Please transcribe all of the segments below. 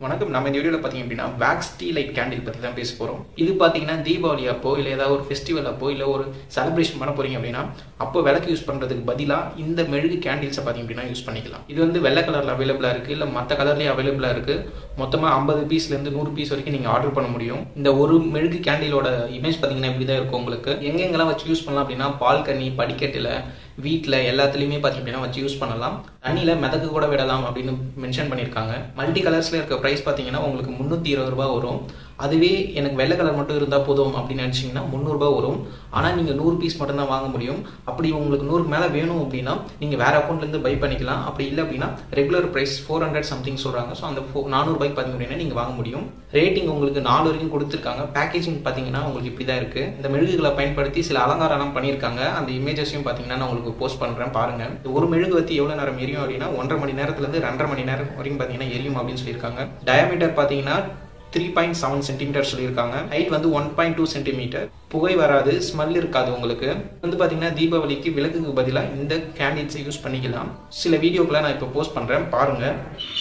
வணக்கம் நம்ம இந்த வீடியோவில் பார்த்தீங்க அப்படின்னா வேக்ஸ் டீ லைட் கேண்டில் பற்றி தான் பேச போகிறோம் இது பார்த்தீங்கன்னா தீபாவளி அப்போ இல்லை ஏதாவது ஒரு ஃபெஸ்டிவல் அப்போ இல்லை ஒரு செலிப்ரேஷன் பண்ண போறீங்க அப்படின்னா அப்போ விளக்கு யூஸ் பண்ணுறதுக்கு பதிலாக இந்த மெழுகு கேண்டில்ஸை பார்த்தீங்க அப்படின்னா யூஸ் பண்ணிக்கலாம் இது வந்து வெள்ளை கலரில் அவைலபிளாக இருக்குது இல்லை மற்ற கலர்லேயும் அவைலபிளாக இருக்குது மொத்தமாக ஐம்பது பீஸ்லேருந்து நூறு பீஸ் வரைக்கும் நீங்கள் ஆர்டர் பண்ண முடியும் இந்த ஒரு மெழுகு கேண்டிலோட இமேஜ் பார்த்தீங்கன்னா இப்படி தான் இருக்கும் உங்களுக்கு எங்கெங்கெல்லாம் வச்சு யூஸ் பண்ணலாம் அப்படின்னா பால்கனி படிக்கட்டில் வீட்டில் எல்லாத்துலேயுமே பார்த்தீங்க அப்படின்னா வச்சு யூஸ் பண்ணலாம் தண்ணியில் மிதக்கு கூட விடலாம் அப்படின்னு மென்ஷன் பண்ணியிருக்காங்க மல்டி கலர்ஸில் இருக்க ப்ரைஸ் பார்த்தீங்கன்னா உங்களுக்கு முந்நூற்றி இருபது ரூபா வரும் அதுவே எனக்கு வெள்ளை கலர் மட்டும் இருந்தால் போதும் அப்படின்னு நினச்சிங்கன்னா முந்நூறுபா வரும் ஆனால் நீங்கள் நூறு பீஸ் மட்டும்தான் வாங்க முடியும் அப்படி உங்களுக்கு நூறுக்கு மேலே வேணும் அப்படின்னா நீங்கள் வேறு அக்கௌண்ட்லேருந்து பை பண்ணிக்கலாம் அப்படி இல்லை அப்படின்னா regular price four hundred something சொல்கிறாங்க ஸோ அந்த ஃபோ நானூறுபாய்க்கு பார்த்தீங்க அப்படின்னா நீங்கள் வாங்க முடியும் ரேட்டிங் உங்களுக்கு நாலு வரைக்கும் கொடுத்துருக்காங்க பேக்கேஜிங் பார்த்தீங்கன்னா உங்களுக்கு இப்படி தான் இருக்குது இந்த மெழுகுகளை பயன்படுத்தி சில அலங்காரம்லாம் பண்ணியிருக்காங்க அந்த இமேஜஸையும் பார்த்தீங்கன்னா நான் உங்களுக்கு போஸ்ட் பண்ணுறேன் பாருங்கள் ஒரு மெழுகு வத்தி எவ்வளோ நேரம் எரியும் அப்படின்னா ஒன்றரை மணி நேரத்துலேருந்து ரெண்டரை மணி நேரம் வரைக்கும் பார்த்தீங்கன்னா எரியும் அப்படின்னு சொல்லியிருக்காங்க டயமீட்டர் பார்த்தீங்கன்னா த்ரீ பாயிண்ட் செவன் சென்டிமீட்டர் சொல்லியிருக்காங்க ஹைட் வந்து ஒன் பாயிண்ட் டூ சென்டிமீட்டர் புகை வராது ஸ்மெல் இருக்காது உங்களுக்கு வந்து பார்த்தீங்கன்னா தீபாவளிக்கு விளக்குக்கு பதிலாக இந்த கேண்டில்ஸை யூஸ் பண்ணிக்கலாம் சில வீடியோக்களை நான் இப்போ போஸ்ட் பண்ணுறேன் பாருங்கள்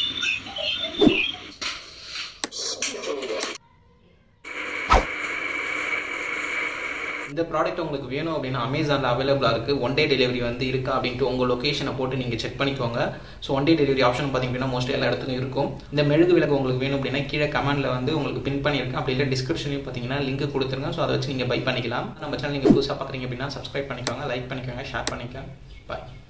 இந்த ப்ராடக்ட் உங்களுக்கு வேணும் அப்படின்னா அமேசானில் அவைலபிளாக இருக்குது ஒன் டே டெலிவரி வந்து இருக்கா அப்படின்ட்டு உங்கள் லொக்கேஷனை போட்டு நீங்கள் செக் பண்ணிக்கோங்க so one day delivery option பார்த்தீங்க அப்படின்னா மோஸ்ட்லி எல்லா இடத்துலையும் இருக்கும் இந்த மெழுகு விளக்கு உங்களுக்கு வேணும் அப்படின்னா கீழே கமெண்ட்டில் வந்து உங்களுக்கு பின் பண்ணியிருக்கேன் அப்படி இல்லை டிஸ்கிரிப்ஷன்லையும் பார்த்தீங்கன்னா லிங்க் கொடுத்துருங்க ஸோ அதை வச்சு நீங்கள் பை பண்ணிக்கலாம் நம்ம சேனல் நீங்கள் புதுசாக பார்க்குறீங்க அப்படின்னா சப்ஸ்கிரைப் பண்ணிக்கோங்க லைக் பண்ணிக்கோங்க ஷேர் பண்ணிக்கோங்க பாய்